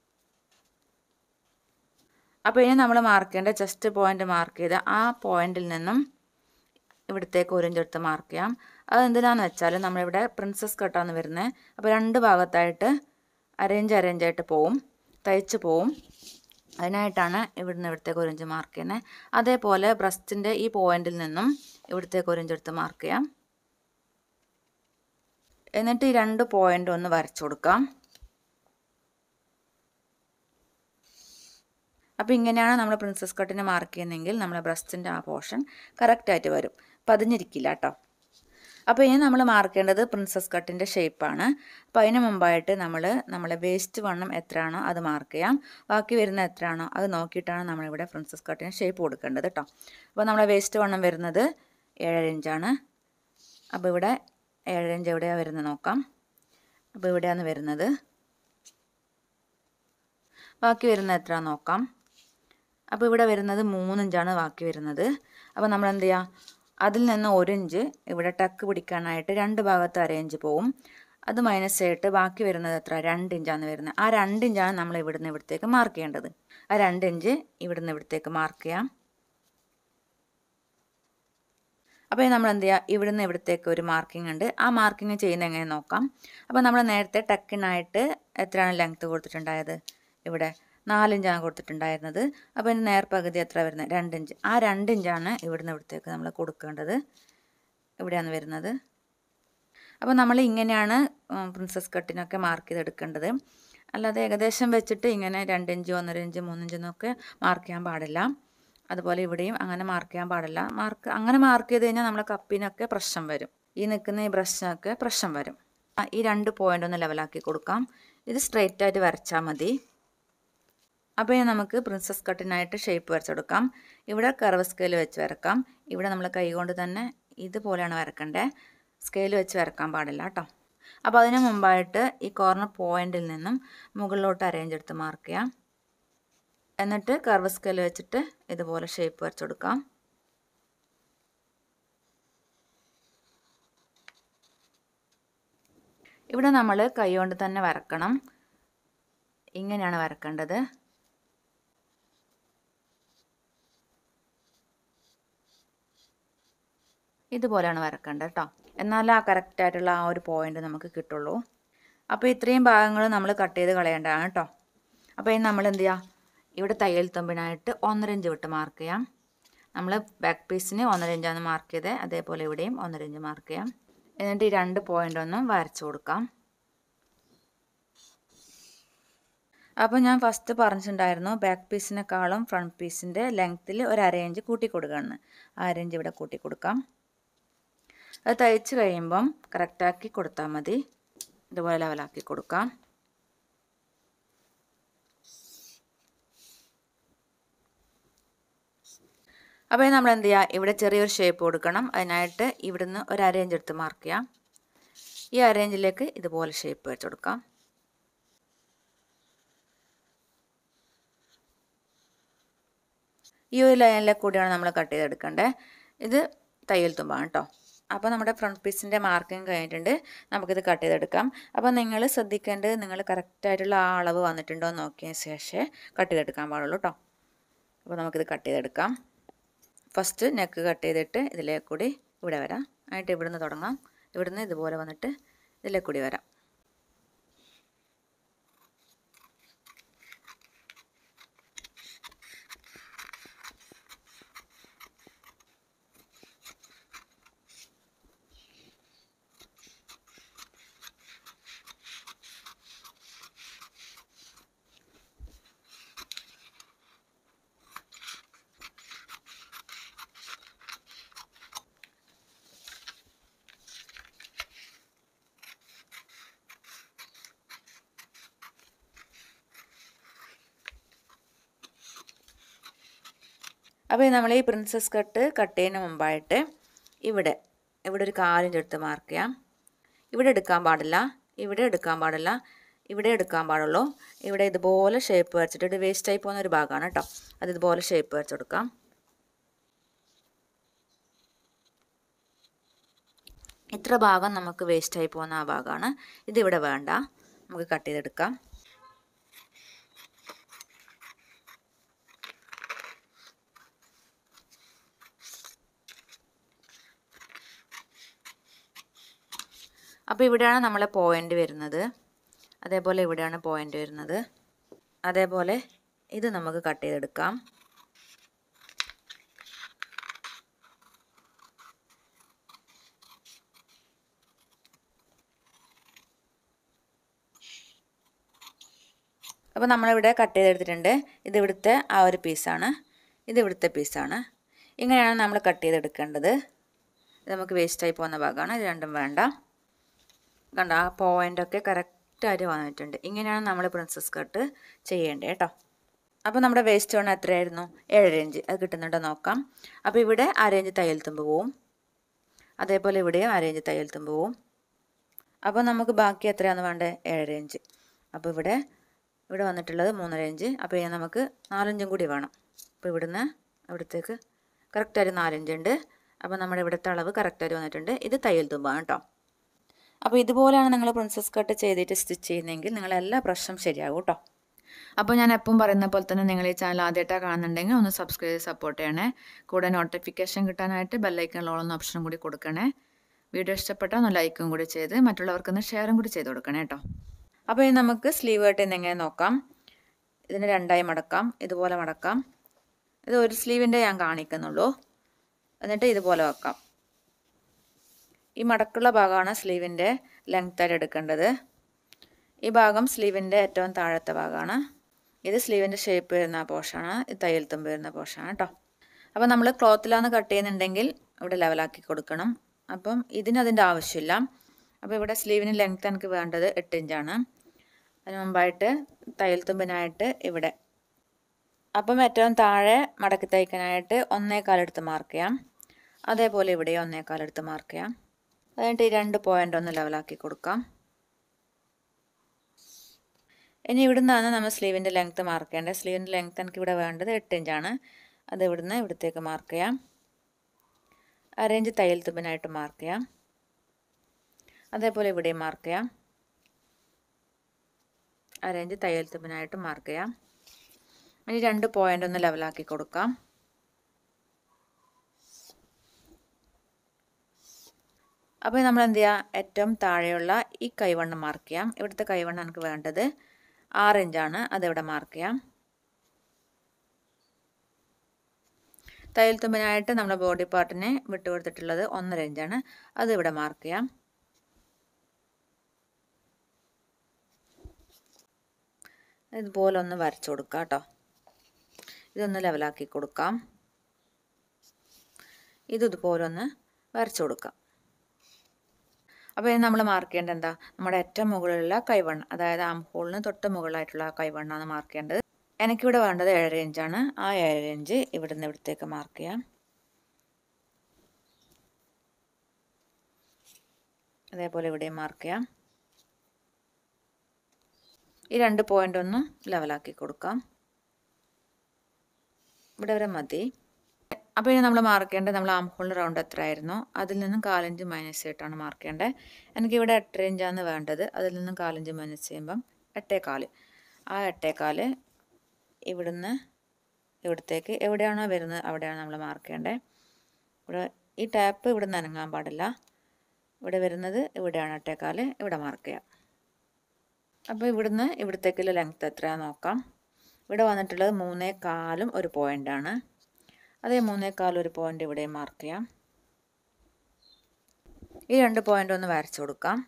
S1: അപ്പോൾ ഇനി നമ്മൾ മാർക്ക് ചെയ്യേണ്ട ചെസ്റ്റ് പോയിൻ്റ് മാർക്ക് ചെയ്ത ആ പോയിന്റിൽ നിന്നും ഇവിടത്തേക്ക് ഒരു ഇഞ്ച് എടുത്ത് മാർക്ക് ചെയ്യാം അതെന്തിനാന്ന് വെച്ചാൽ നമ്മളിവിടെ പ്രിൻസസ് കട്ടാന്ന് വരുന്നത് അപ്പോൾ രണ്ട് ഭാഗത്തായിട്ട് അരേഞ്ച് അരേഞ്ച് ആയിട്ട് പോവും തയ്ച്ച് പോവും അതിനായിട്ടാണ് ഇവിടുന്ന് ഇവിടത്തേക്ക് ഒരു ഇഞ്ച് മാർക്ക് ചെയ്യുന്നത് അതേപോലെ ബ്രസ്റ്റിൻ്റെ ഈ പോയിന്റിൽ നിന്നും ഇവിടത്തേക്ക് ഒരു ഇഞ്ച് എടുത്ത് മാർക്ക് ചെയ്യാം എന്നിട്ട് ഈ രണ്ട് പോയിന്റ് ഒന്ന് വരച്ചു കൊടുക്കാം അപ്പോൾ ഇങ്ങനെയാണ് നമ്മൾ പ്രിൻസസ് കട്ടിനെ മാർക്ക് ചെയ്യുന്നതെങ്കിൽ നമ്മളെ ബ്രസ്റ്റിൻ്റെ ആ പോർഷൻ കറക്റ്റായിട്ട് വരും പതിഞ്ഞിരിക്കില്ല കേട്ടോ അപ്പോൾ ഇനി നമ്മൾ മാർക്ക് ചെയ്യേണ്ടത് പ്രിൻസസ് കട്ടിൻ്റെ ഷേപ്പാണ് അപ്പോൾ അതിന് മുമ്പായിട്ട് നമ്മൾ നമ്മളെ വേസ്റ്റ് വണ്ണം എത്രയാണോ അത് മാർക്ക് ചെയ്യാം ബാക്കി വരുന്ന എത്രയാണോ അത് നോക്കിയിട്ടാണ് നമ്മളിവിടെ പ്രിൻസസ് കട്ടിന് ഷേപ്പ് കൊടുക്കേണ്ടത് കേട്ടോ അപ്പോൾ നമ്മളെ വേസ്റ്റ് വണ്ണം വരുന്നത് ഏഴര ഇഞ്ചാണ് അപ്പോൾ ഇവിടെ ഏഴര ഇഞ്ച് എവിടെയാണ് വരുന്നത് നോക്കാം അപ്പോൾ ഇവിടെയാണ് വരുന്നത് ബാക്കി വരുന്നത് എത്ര നോക്കാം അപ്പോൾ ഇവിടെ വരുന്നത് മൂന്നിഞ്ചാണ് ബാക്കി വരുന്നത് അപ്പോൾ നമ്മൾ എന്ത് ചെയ്യുക അതിൽ നിന്ന് ഒരു ഇഞ്ച് ഇവിടെ ടക്ക് പിടിക്കാനായിട്ട് രണ്ട് ഭാഗത്ത് അരയിഞ്ച് പോവും അത് മൈനസ് ചെയ്തിട്ട് ബാക്കി വരുന്നത് എത്ര രണ്ട് ഇഞ്ചാണ് വരുന്നത് ആ രണ്ട് ഇഞ്ചാണ് നമ്മൾ ഇവിടുന്ന് ഇവിടത്തേക്ക് മാർക്ക് ചെയ്യേണ്ടത് ആ രണ്ട് ഇഞ്ച് ഇവിടുന്ന് ഇവിടത്തേക്ക് മാർക്ക് ചെയ്യാം അപ്പോൾ നമ്മൾ എന്ത് ചെയ്യുക ഇവിടുന്ന് ഇവിടത്തേക്ക് ഒരു മാർക്കിംഗ് ഉണ്ട് ആ മാർക്കിംഗ് ചെയ്യുന്നത് എങ്ങനെ നോക്കാം അപ്പോൾ നമ്മൾ നേരത്തെ ടക്കിനായിട്ട് എത്രയാണ് ലെങ്ത്ത് കൊടുത്തിട്ടുണ്ടായത് ഇവിടെ നാലിഞ്ചാണ് കൊടുത്തിട്ടുണ്ടായിരുന്നത് അപ്പോൾ ഇതിന് നേർപകുതി എത്ര വരുന്നത് രണ്ടിഞ്ച് ആ രണ്ടിഞ്ചാണ് ഇവിടുന്ന് ഇവിടത്തേക്ക് നമ്മൾ കൊടുക്കേണ്ടത് ഇവിടെയാണ് വരുന്നത് അപ്പോൾ നമ്മൾ ഇങ്ങനെയാണ് പ്രിൻസസ് കട്ടിനൊക്കെ മാർക്ക് ചെയ്തെടുക്കേണ്ടത് അല്ലാതെ ഏകദേശം വെച്ചിട്ട് ഇങ്ങനെ രണ്ടിഞ്ച് ഒന്നര ഇഞ്ച് മൂന്നിഞ്ച് എന്നൊക്കെ മാർക്ക് ചെയ്യാൻ പാടില്ല അതുപോലെ ഇവിടെയും അങ്ങനെ മാർക്ക് ചെയ്യാൻ പാടില്ല മാർക്ക് അങ്ങനെ മാർക്ക് ചെയ്ത് കഴിഞ്ഞാൽ നമ്മളെ കപ്പിനൊക്കെ പ്രശ്നം വരും ഈ നിൽക്കുന്ന ഈ ബ്രഷിനൊക്കെ പ്രശ്നം വരും ഈ രണ്ട് പോയിൻ്റ് ഒന്ന് ലെവലാക്കി കൊടുക്കാം ഇത് സ്ട്രെയിറ്റ് ആയിട്ട് വരച്ചാൽ മതി അപ്പോൾ ഇനി നമുക്ക് പ്രിൻസസ് കട്ടിനായിട്ട് ഷേപ്പ് വരച്ചെടുക്കാം ഇവിടെ കർവ് സ്കെയിൽ വെച്ച് വരക്കാം ഇവിടെ നമ്മൾ കൈകൊണ്ട് തന്നെ ഇതുപോലെയാണ് വരക്കേണ്ടത് സ്കെയിൽ വെച്ച് വരക്കാൻ പാടില്ല കേട്ടോ അപ്പോൾ അതിന് മുമ്പായിട്ട് ഈ കോർണർ പോയിന്റിൽ നിന്നും മുകളിലോട്ട് അരേഞ്ച് എടുത്ത് മാർക്ക് ചെയ്യാം എന്നിട്ട് കർവ് സ്കെയിൽ വെച്ചിട്ട് ഇതുപോലെ ഷേപ്പ് വരച്ചെടുക്കാം ഇവിടെ നമ്മൾ കൈകൊണ്ട് തന്നെ വരക്കണം ഇങ്ങനെയാണ് വരക്കേണ്ടത് ഇതുപോലെയാണ് വരക്കേണ്ടത് കേട്ടോ എന്നാലേ ആ കറക്റ്റായിട്ടുള്ള ആ ഒരു പോയിന്റ് നമുക്ക് കിട്ടുള്ളൂ അപ്പോൾ ഇത്രയും ഭാഗങ്ങൾ നമ്മൾ കട്ട് ചെയ്ത് കളയേണ്ടതാണ് കേട്ടോ അപ്പോൾ ഇനി നമ്മൾ എന്ത് ചെയ്യുക ഇവിടെ തയ്യൽ തുമ്പിനായിട്ട് ഒന്നര ഇഞ്ച് വിട്ട് മാർക്ക് ചെയ്യാം നമ്മൾ ബാക്ക് പീസിന് ഒന്നര ഇഞ്ചാണ് മാർക്ക് ചെയ്തത് അതേപോലെ ഇവിടെയും ഒന്നര ഇഞ്ച് മാർക്ക് ചെയ്യാം എന്നിട്ട് ഈ രണ്ട് പോയിൻ്റ് ഒന്നും വരച്ചു കൊടുക്കാം അപ്പോൾ ഞാൻ ഫസ്റ്റ് പറഞ്ഞിട്ടുണ്ടായിരുന്നു ബാക്ക് പീസിനെക്കാളും ഫ്രണ്ട് പീസിൻ്റെ ലെങ്ത്തിൽ ഒരു അര ഇഞ്ച് കൂട്ടി കൊടുക്കുകയാണ് ആ അര ഇഞ്ച് ഇവിടെ കൂട്ടി കൊടുക്കാം അത് തയ്ച്ച് കഴിയുമ്പം കറക്റ്റാക്കി കൊടുത്താൽ മതി ഇതുപോലെ ലെവലാക്കി കൊടുക്കാം അപ്പോൾ നമ്മൾ എന്ത് ചെയ്യുക ഇവിടെ ചെറിയൊരു ഷേപ്പ് കൊടുക്കണം അതിനായിട്ട് ഇവിടുന്ന് ഒരു അരേഞ്ച് എടുത്ത് മാർക്ക് ചെയ്യാം ഈ അരേഞ്ചിലേക്ക് ഇതുപോലെ ഷേപ്പ് വെച്ച് കൊടുക്കാം ഈ ഒരു ലൈനിലെ കൂടിയാണ് നമ്മൾ കട്ട് ചെയ്തെടുക്കേണ്ടത് ഇത് തയ്യൽ തുമ്പാണ് കേട്ടോ അപ്പോൾ നമ്മുടെ ഫ്രണ്ട് പീസിൻ്റെ മാർക്കിങ് കഴിഞ്ഞിട്ടുണ്ട് നമുക്കിത് കട്ട് ചെയ്തെടുക്കാം അപ്പോൾ നിങ്ങൾ ശ്രദ്ധിക്കേണ്ടത് നിങ്ങൾ കറക്റ്റായിട്ടുള്ള ആ അളവ് വന്നിട്ടുണ്ടോ എന്ന് നോക്കിയതിന് ശേഷം കട്ട് ചെയ്തെടുക്കാൻ പാടുള്ളൂ കേട്ടോ അപ്പോൾ നമുക്കിത് കട്ട് ചെയ്തെടുക്കാം ഫസ്റ്റ് നെക്ക് കട്ട് ചെയ്തിട്ട് ഇതിലേ കൂടി ഇവിടെ വരാം എന്നിട്ട് ഇവിടുന്ന് തുടങ്ങാം ഇവിടുന്ന് ഇതുപോലെ വന്നിട്ട് ഇതിലേ കൂടി വരാം അപ്പോൾ നമ്മൾ ഈ പ്രിൻസസ് കട്ട് കട്ട് ചെയ്യുന്നതിന് മുമ്പായിട്ട് ഇവിടെ ഇവിടെ ഒരു കാലിൻ്റെ അടുത്ത് മാർക്ക് ചെയ്യാം ഇവിടെ എടുക്കാൻ പാടില്ല ഇവിടെ എടുക്കാൻ പാടില്ല ഇവിടെ എടുക്കാൻ പാടുള്ളൂ ഇവിടെ ഇതുപോലെ ഷേപ്പ് വരച്ചിട്ട് ഇത് വേസ്റ്റ് ആയി പോകുന്ന ഒരു ഭാഗമാണ് കേട്ടോ അത് ഇതുപോലെ ഷേപ്പ് വരച്ചെടുക്കാം ഇത്ര ഭാഗം നമുക്ക് വേസ്റ്റ് ആയി പോകുന്ന ആ ഭാഗമാണ് ഇതിവിടെ വേണ്ട നമുക്ക് കട്ട് ചെയ്തെടുക്കാം അപ്പോൾ ഇവിടെയാണ് നമ്മളെ പോയിൻ്റ് വരുന്നത് അതേപോലെ ഇവിടെയാണ് പോയിൻ്റ് വരുന്നത് അതേപോലെ ഇത് നമുക്ക് കട്ട് ചെയ്തെടുക്കാം അപ്പോൾ നമ്മളിവിടെ കട്ട് ചെയ്തെടുത്തിട്ടുണ്ട് ഇത് ഇവിടുത്തെ ആ ഒരു പീസാണ് ഇത് ഇവിടുത്തെ പീസാണ് ഇങ്ങനെയാണ് നമ്മൾ കട്ട് ചെയ്തെടുക്കേണ്ടത് ഇത് നമുക്ക് വേസ്റ്റായി പോകുന്ന ഭാഗമാണ് ഇത് രണ്ടും വേണ്ട കണ്ട ആ പോയിൻ്റൊക്കെ കറക്റ്റായിട്ട് വന്നിട്ടുണ്ട് ഇങ്ങനെയാണ് നമ്മൾ പ്രിൻസസ് കട്ട് ചെയ്യേണ്ടത് കേട്ടോ അപ്പോൾ നമ്മുടെ വേസ്റ്റ് വണ്ണം എത്രയായിരുന്നു ഏഴര ഇഞ്ച് അത് കിട്ടുന്നുണ്ടോ നോക്കാം അപ്പോൾ ഇവിടെ അരയിഞ്ച് തയ്യൽ തുമ്പ് പോവും അതേപോലെ ഇവിടെയും അരയിഞ്ച് തയ്യൽ തുമ്പ് പോവും അപ്പോൾ നമുക്ക് ബാക്കി എത്രയാണ് വേണ്ടത് ഏഴര ഇഞ്ച് അപ്പോൾ ഇവിടെ ഇവിടെ വന്നിട്ടുള്ളത് മൂന്നര ഇഞ്ച് അപ്പോൾ ഇനി നമുക്ക് നാലഞ്ചും കൂടി വേണം അപ്പോൾ ഇവിടുന്ന് അവിടത്തേക്ക് കറക്റ്റായിട്ട് നാലഞ്ച് ഉണ്ട് അപ്പോൾ നമ്മുടെ ഇവിടുത്തെ അളവ് കറക്റ്റായിട്ട് വന്നിട്ടുണ്ട് ഇത് തയ്യൽ തുമ്പാണ് കേട്ടോ അപ്പോൾ ഇതുപോലെയാണ് നിങ്ങൾ പ്രിൻസസ് കട്ട് ചെയ്തിട്ട് സ്റ്റിച്ച് ചെയ്യുന്നതെങ്കിൽ നിങ്ങളെല്ലാ പ്രശ്നം ശരിയാകും കേട്ടോ അപ്പോൾ ഞാൻ എപ്പം പറയുന്ന പോലെ തന്നെ നിങ്ങൾ ഈ ചാനൽ ആദ്യമായിട്ടാണ് കാണുന്നുണ്ടെങ്കിൽ ഒന്ന് സബ്സ്ക്രൈബ് ചെയ്ത് സപ്പോർട്ട് ചെയ്യണേ കൂടെ നോട്ടിഫിക്കേഷൻ കിട്ടാനായിട്ട് ബെല്ലൈക്കണിലുള്ള ഓപ്ഷനും കൂടി കൊടുക്കണേ വീഡിയോ ഇഷ്ടപ്പെട്ടാൽ ഒന്ന് ലൈക്കും കൂടി ചെയ്ത് മറ്റുള്ളവർക്കൊന്ന് ഷെയറും കൂടി ചെയ്ത് കൊടുക്കണേ കേട്ടോ അപ്പോൾ ഇനി നമുക്ക് സ്ലീവ് കട്ടിന്ന് എങ്ങനെ നോക്കാം ഇതിന് രണ്ടായി മടക്കാം ഇതുപോലെ മടക്കാം ഇത് ഒരു സ്ലീവിൻ്റെ ഞാൻ കാണിക്കുന്നുള്ളൂ എന്നിട്ട് ഇതുപോലെ വെക്കാം ഈ മടക്കുള്ള ഭാഗമാണ് സ്ലീവിൻ്റെ ലെങ്ത്തായിട്ട് എടുക്കേണ്ടത് ഈ ഭാഗം സ്ലീവിൻ്റെ ഏറ്റവും താഴത്തെ ഭാഗമാണ് ഇത് സ്ലീവിൻ്റെ ഷേപ്പ് വരുന്ന പോർഷനാണ് ഇത് തയ്യൽ തുമ്പ് വരുന്ന പോർഷനാണ് കേട്ടോ അപ്പോൾ നമ്മൾ ക്ലോത്തിലാണ് കട്ട് ചെയ്യുന്നുണ്ടെങ്കിൽ ഇവിടെ ലെവലാക്കി കൊടുക്കണം അപ്പം ഇതിന് അതിൻ്റെ ആവശ്യമില്ല അപ്പോൾ ഇവിടെ സ്ലീവിന് ലെങ്ത് എനിക്ക് വേണ്ടത് എട്ട് ഇഞ്ചാണ് അതിന് മുമ്പായിട്ട് തയ്യൽ തുമ്പിനായിട്ട് ഇവിടെ അപ്പം ഏറ്റവും താഴെ മടക്കി തയ്ക്കാനായിട്ട് ഒന്നേകാലെടുത്ത് മാർക്ക് ചെയ്യാം അതേപോലെ ഇവിടെ ഒന്നേകാലെടുത്ത് മാർക്ക് ചെയ്യാം എന്നിട്ട് ഈ രണ്ട് പോയിൻ്റ് ഒന്ന് ലെവലാക്കി കൊടുക്കാം ഇനി ഇവിടുന്നാണ് നമ്മൾ സ്ലീവിൻ്റെ ലെങ്ത്ത് മാർക്ക് ചെയ്യേണ്ടത് സ്ലീവിൻ്റെ ലെങ്ത്ത് എനിക്ക് ഇവിടെ വേണ്ടത് എട്ട് ഇഞ്ചാണ് അത് ഇവിടുന്ന് ഇവിടത്തേക്ക് മാർക്ക് ചെയ്യാം അരേഞ്ച് തയ്യൽ തുമ്പിനായിട്ട് മാർക്ക് ചെയ്യാം അതേപോലെ ഇവിടെയും മാർക്ക് ചെയ്യാം അരേഞ്ച് തയ്യൽ തുമ്പിനായിട്ട് മാർക്ക് ചെയ്യാം ഇനി രണ്ട് പോയിൻ്റ് ഒന്ന് ലെവലാക്കി കൊടുക്കാം അപ്പോൾ നമ്മൾ എന്ത് ചെയ്യുക ഏറ്റവും താഴെയുള്ള ഈ കൈവണ്ണം മാർക്ക് ചെയ്യാം ഇവിടുത്തെ കൈവണ്ണം എനിക്ക് വേണ്ടത് ആറ് ഇഞ്ചാണ് അതിവിടെ മാർക്ക് ചെയ്യാം തയ്യൽ തുമ്പിനായിട്ട് നമ്മുടെ ബോഡി പാർട്ടിനെ വിട്ടു കൊടുത്തിട്ടുള്ളത് ഒന്നര ഇഞ്ചാണ് അത് ഇവിടെ മാർക്ക് ചെയ്യാം ഇതുപോലെ ഒന്ന് വരച്ചു കൊടുക്കാം കേട്ടോ ഇതൊന്ന് ലെവലാക്കി കൊടുക്കാം ഇത് ഇതുപോലെ ഒന്ന് വരച്ചു കൊടുക്കാം അപ്പോൾ ഇത് നമ്മൾ മാർക്ക് ചെയ്യേണ്ടത് എന്താ നമ്മുടെ ഏറ്റവും മുകളിലുള്ള കൈവണ്ണം അതായത് ആം ഹോളിന് തൊട്ട് മുകളിലായിട്ടുള്ള കൈവണ്ണമാണ് മാർക്ക് ചെയ്യേണ്ടത് എനിക്കിവിടെ വേണ്ടത് ഏഴര ഇഞ്ചാണ് ആ ഏഴര ഇഞ്ച് ഇവിടുന്ന് ഇവിടത്തേക്ക് മാർക്ക് ചെയ്യാം അതേപോലെ ഇവിടെയും മാർക്ക് ചെയ്യാം ഈ രണ്ട് പോയിൻ്റ് ഒന്ന് ലെവലാക്കി കൊടുക്കാം ഇവിടെ വരെ മതി അപ്പോൾ ഇനി നമ്മൾ മാർക്ക് ചെയ്യേണ്ടത് നമ്മൾ ആം ഹോളിൻ്റെ റൗണ്ട് എത്രയായിരുന്നോ അതിൽ നിന്നും കാലഞ്ച് മൈനസ് ചെയ്തിട്ടാണ് മാർക്ക് ചെയ്യേണ്ടത് എനിക്കിവിടെ എട്ടര ഇഞ്ചാണ് വേണ്ടത് അതിൽ നിന്നും കാലഞ്ച് മൈനസ് ചെയ്യുമ്പം എട്ടേകാല് ആ എട്ടേകാല് ഇവിടുന്ന് ഇവിടത്തേക്ക് എവിടെയാണോ വരുന്നത് അവിടെയാണ് നമ്മൾ മാർക്ക് ചെയ്യേണ്ടത് ഇവിടെ ഈ ടാപ്പ് ഇവിടെ നിന്ന് അനങ്ങാൻ പാടില്ല ഇവിടെ വരുന്നത് ഇവിടെയാണ് എട്ടേക്കാല് ഇവിടെ മാർക്ക് ചെയ്യാം അപ്പോൾ ഇവിടുന്ന് ഇവിടത്തേക്കുള്ള ലെങ്ത് എത്രയാണെന്ന് നോക്കാം ഇവിടെ വന്നിട്ടുള്ളത് മൂന്നേ കാലും ഒരു പോയിൻ്റാണ് അതേ മൂന്നേ കാലും ഒരു പോയിൻ്റ് ഇവിടെ മാർക്ക് ചെയ്യാം ഈ രണ്ട് പോയിൻ്റ് ഒന്ന് വരച്ചു കൊടുക്കാം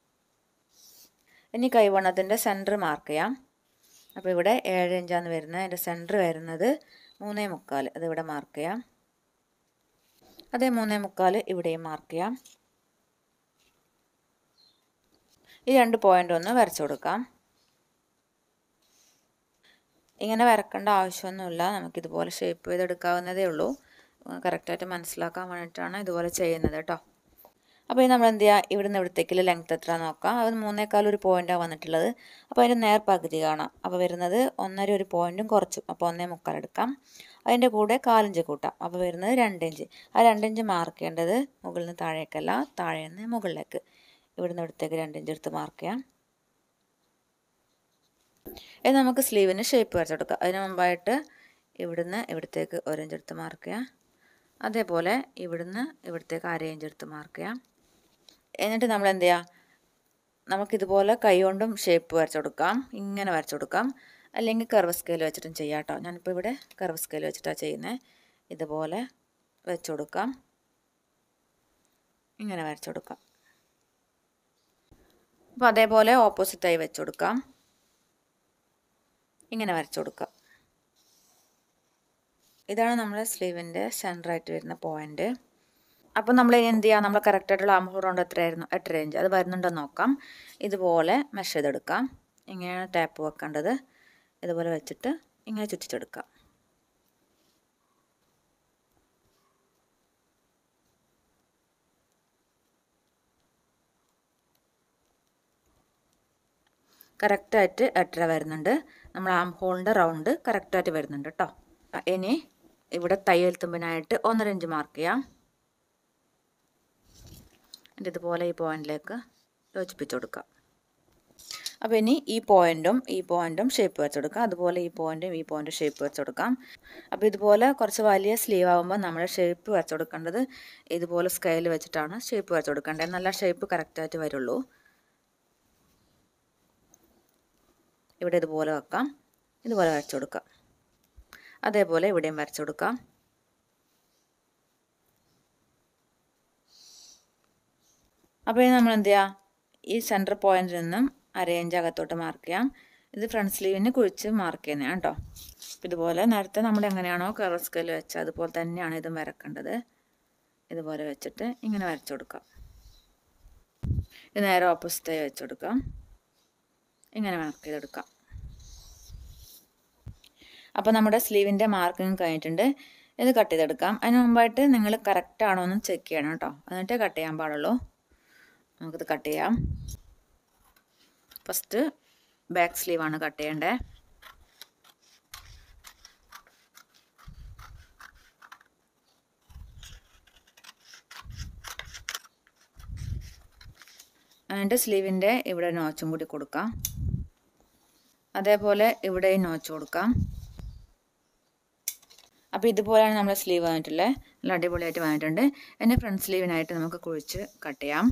S1: ഇനി കൈവണ്ണത്തിൻ്റെ സെൻറ്റർ മാർക്ക് ചെയ്യാം അപ്പോൾ ഇവിടെ ഏഴ് ഇഞ്ചാണ് വരുന്നത് അതിൻ്റെ സെൻറ്റർ വരുന്നത് മൂന്നേ മുക്കാൽ അത് ഇവിടെ മാർക്ക് ചെയ്യാം അതേ മൂന്നേ മുക്കാൽ ഇവിടെയും മാർക്ക് ചെയ്യാം ഈ രണ്ട് പോയിൻ്റ് ഒന്ന് വരച്ചു കൊടുക്കാം ഇങ്ങനെ വരക്കേണ്ട ആവശ്യമൊന്നുമില്ല നമുക്കിതുപോലെ ഷേപ്പ് ചെയ്തെടുക്കാവുന്നതേ ഉള്ളൂ കറക്റ്റായിട്ട് മനസ്സിലാക്കാൻ വേണ്ടിയിട്ടാണ് ഇതുപോലെ ചെയ്യുന്നത് കേട്ടോ അപ്പോൾ ഇത് നമ്മൾ എന്ത് ചെയ്യുക ഇവിടുന്ന് ഇവിടത്തേക്കുള്ള ലെങ്ത് എത്ര നോക്കാം അത് മൂന്നേക്കാൾ ഒരു പോയിൻ്റാണ് വന്നിട്ടുള്ളത് അപ്പോൾ അതിൻ്റെ നേർ പകുതി കാണാം അപ്പോൾ വരുന്നത് ഒന്നര ഒരു പോയിൻറ്റും കുറച്ചും അപ്പോൾ ഒന്നേ മുക്കാൽ എടുക്കാം അതിൻ്റെ കൂടെ കാലിഞ്ച് കൂട്ടാം അപ്പോൾ വരുന്നത് രണ്ടിഞ്ച് ആ രണ്ടിഞ്ച് മാർക്ക് ചെയ്യേണ്ടത് മുകളിൽ നിന്ന് താഴേക്കല്ല താഴെ നിന്ന് മുകളിലേക്ക് ഇവിടുന്ന് ഇവിടത്തേക്ക് രണ്ടിഞ്ച് എടുത്ത് മാർക്ക് ചെയ്യാം ഇനി നമുക്ക് സ്ലീവിന് ഷേപ്പ് വരച്ചു കൊടുക്കാം അതിന് മുമ്പായിട്ട് ഇവിടുന്ന് ഇവിടത്തേക്ക് ഒരഞ്ച് എടുത്ത് മാർക്ക് ചെയ്യാം അതേപോലെ ഇവിടുന്ന് ഇവിടത്തേക്ക് അര ഇഞ്ച് എടുത്ത് മാർക്ക് ചെയ്യാം എന്നിട്ട് നമ്മൾ എന്ത് ചെയ്യുക നമുക്കിതുപോലെ കൈ കൊണ്ടും ഷേപ്പ് വരച്ചു കൊടുക്കാം ഇങ്ങനെ വരച്ചു കൊടുക്കാം അല്ലെങ്കിൽ കർവ് സ്കെയിൽ വെച്ചിട്ടും ചെയ്യാം കേട്ടോ ഞാനിപ്പോൾ ഇവിടെ കർവ് സ്കെയിൽ വെച്ചിട്ടാണ് ചെയ്യുന്നത് ഇതുപോലെ വെച്ചു കൊടുക്കാം ഇങ്ങനെ വരച്ചു കൊടുക്കാം അപ്പോൾ അതേപോലെ ഓപ്പോസിറ്റായി വെച്ചു കൊടുക്കാം ഇങ്ങനെ വരച്ചു കൊടുക്കാം ഇതാണ് നമ്മുടെ സ്ലീവിൻ്റെ സെൻറ്ററായിട്ട് വരുന്ന പോയിൻ്റ് അപ്പോൾ നമ്മൾ എന്ത് ചെയ്യുക നമ്മൾ കറക്റ്റായിട്ടുള്ള ആം ഹോൾ റൗണ്ട് എത്രയായിരുന്നു എട്ടര ഇഞ്ച് അത് വരുന്നുണ്ടോ നോക്കാം ഇതുപോലെ മെഷ് ചെയ്തെടുക്കാം ഇങ്ങനെയാണ് ടാപ്പ് വെക്കേണ്ടത് ഇതുപോലെ വെച്ചിട്ട് ഇങ്ങനെ ചുറ്റിച്ചെടുക്കാം കറക്റ്റായിട്ട് എട്ടര വരുന്നുണ്ട് നമ്മൾ ആം ഹോളിൻ്റെ റൗണ്ട് കറക്റ്റായിട്ട് വരുന്നുണ്ട് കേട്ടോ ഇനി ഇവിടെ തയ്യൽ തുമ്പിനായിട്ട് ഒന്നര ഇഞ്ച് മാർക്ക് ചെയ്യാം എന്നിട്ട് ഇതുപോലെ ഈ പോയിന്റിലേക്ക് യോജിപ്പിച്ച് കൊടുക്കാം അപ്പോൾ ഇനി ഈ പോയിന്റും ഈ പോയിന്റും ഷേപ്പ് വെച്ച് കൊടുക്കാം അതുപോലെ ഈ പോയിന്റും ഈ പോയിന്റും ഷേപ്പ് വെച്ച് കൊടുക്കാം അപ്പോൾ ഇതുപോലെ കുറച്ച് വലിയ സ്ലീവ് ആകുമ്പോൾ നമ്മൾ ഷേപ്പ് വെച്ച് കൊടുക്കേണ്ടത് ഇതുപോലെ സ്കെയിൽ വെച്ചിട്ടാണ് ഷേപ്പ് വെച്ച് കൊടുക്കേണ്ടത് നല്ല ഷേപ്പ് കറക്റ്റായിട്ട് വരുള്ളൂ ഇവിടെ ഇതുപോലെ വെക്കാം ഇതുപോലെ വരച്ചു കൊടുക്കാം അതേപോലെ ഇവിടെയും വരച്ചു കൊടുക്കാം അപ്പോൾ നമ്മൾ എന്ത് ചെയ്യുക ഈ സെൻറ്റർ പോയിന്റിൽ നിന്നും അരയിഞ്ച് അകത്തോട്ട് മാർക്ക് ചെയ്യാം ഇത് ഫ്രണ്ട് സ്ലീവിന് കുഴിച്ച് മാർക്ക് ചെയ്യുന്നതാണ് കേട്ടോ ഇതുപോലെ നേരത്തെ നമ്മൾ എങ്ങനെയാണോ കറ സ്കെയിൽ വെച്ചത് അതുപോലെ തന്നെയാണ് ഇതും വരക്കേണ്ടത് ഇതുപോലെ വെച്ചിട്ട് ഇങ്ങനെ വരച്ചു കൊടുക്കാം ഇത് നേരെ ഓപ്പോസിറ്റായി വെച്ച് കൊടുക്കാം ഇങ്ങനെ മാർക്ക് ചെയ്തെടുക്കാം അപ്പോൾ നമ്മുടെ സ്ലീവിൻ്റെ മാർക്കിങ് കഴിഞ്ഞിട്ടുണ്ട് ഇത് കട്ട് ചെയ്തെടുക്കാം അതിന് മുമ്പായിട്ട് നിങ്ങൾ കറക്റ്റ് ആണോ എന്ന് ചെക്ക് ചെയ്യണം കേട്ടോ എന്നിട്ടേ കട്ട് ചെയ്യാൻ പാടുള്ളൂ നമുക്കിത് കട്ട് ചെയ്യാം ഫസ്റ്റ് ബാക്ക് സ്ലീവാണ് കട്ട് ചെയ്യേണ്ടത് എന്നിട്ട് സ്ലീവിൻ്റെ ഇവിടെ നോച്ചും കൂടി കൊടുക്കാം അതേപോലെ ഇവിടെ നോച്ച് കൊടുക്കാം അപ്പോൾ ഇതുപോലെയാണ് നമ്മുടെ സ്ലീവ് വന്നിട്ടുള്ളത് നല്ല അടിപൊളിയായിട്ട് വന്നിട്ടുണ്ട് എൻ്റെ ഫ്രണ്ട് സ്ലീവിനായിട്ട് നമുക്ക് കുഴിച്ച് കട്ട് ചെയ്യാം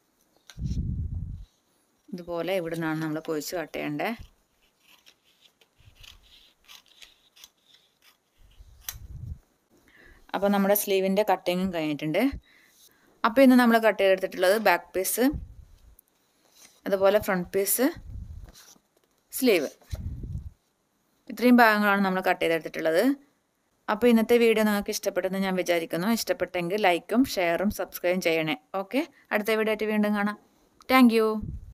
S1: ഇതുപോലെ ഇവിടെ നിന്നാണ് നമ്മൾ കുഴിച്ച് കട്ട് ചെയ്യേണ്ടത് അപ്പോൾ നമ്മുടെ സ്ലീവിൻ്റെ കട്ടിങ്ങും കഴിഞ്ഞിട്ടുണ്ട് അപ്പോൾ ഇന്ന് നമ്മൾ കട്ട് ചെയ്തെടുത്തിട്ടുള്ളത് ബാക്ക് പീസ് അതുപോലെ ഫ്രണ്ട് പീസ് സ്ലീവ് ഇത്രയും ഭാഗങ്ങളാണ് നമ്മൾ കട്ട് ചെയ്തെടുത്തിട്ടുള്ളത് അപ്പോൾ ഇന്നത്തെ വീഡിയോ നിങ്ങൾക്ക് ഇഷ്ടപ്പെട്ടെന്ന് ഞാൻ വിചാരിക്കുന്നു ഇഷ്ടപ്പെട്ടെങ്കിൽ ലൈക്കും ഷെയറും സബ്സ്ക്രൈബും ചെയ്യണേ ഓക്കെ അടുത്ത വീഡിയോ ആയിട്ട് വീണ്ടും കാണാം താങ്ക്